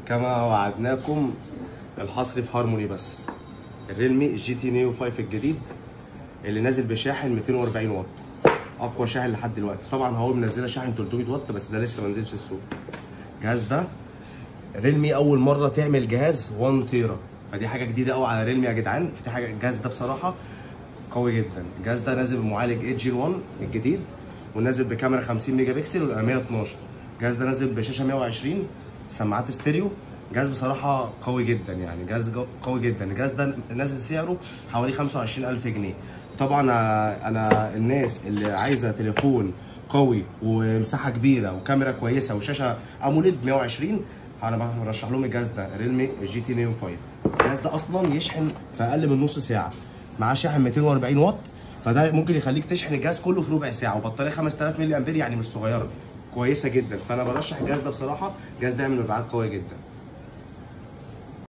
كما وعدناكم الحصر في هارموني بس الريلمي جي تي نيو 5 الجديد اللي نازل بشاحن 240 واط اقوى شاحن لحد دلوقتي طبعا هو منزله شاحن 300 واط بس ده لسه ما نزلش السوق الجهاز ده ريلمي اول مره تعمل جهاز 1 تيرا فدي حاجه جديده قوي على ريلمي يا جدعان في حاجه الجهاز ده بصراحه قوي جدا الجهاز ده نازل بمعالج اي جي 1 الجديد ونازل بكاميرا 50 ميجا بكسل وال 112 الجهاز ده نازل بشاشه 120 سماعات ستيريو جهاز بصراحه قوي جدا يعني جهاز جو- قوي جدا الجهاز ده نازل سعره حوالي 25000 جنيه طبعا آه، انا الناس اللي عايزه تليفون قوي ومساحه كبيره وكاميرا كويسه وشاشه اموليد 120 انا برشح لهم الجهاز ده ريلمي جي تي نيو 5 الجهاز ده اصلا يشحن في اقل من نص ساعه معاه شاحن 240 واط فده ممكن يخليك تشحن الجهاز كله في ربع ساعه وبطاريه 5000 ملي امبير يعني مش صغيره كويسه جدا فانا برشح الجهاز ده بصراحه الجهاز ده يعمل مبيعات قويه جدا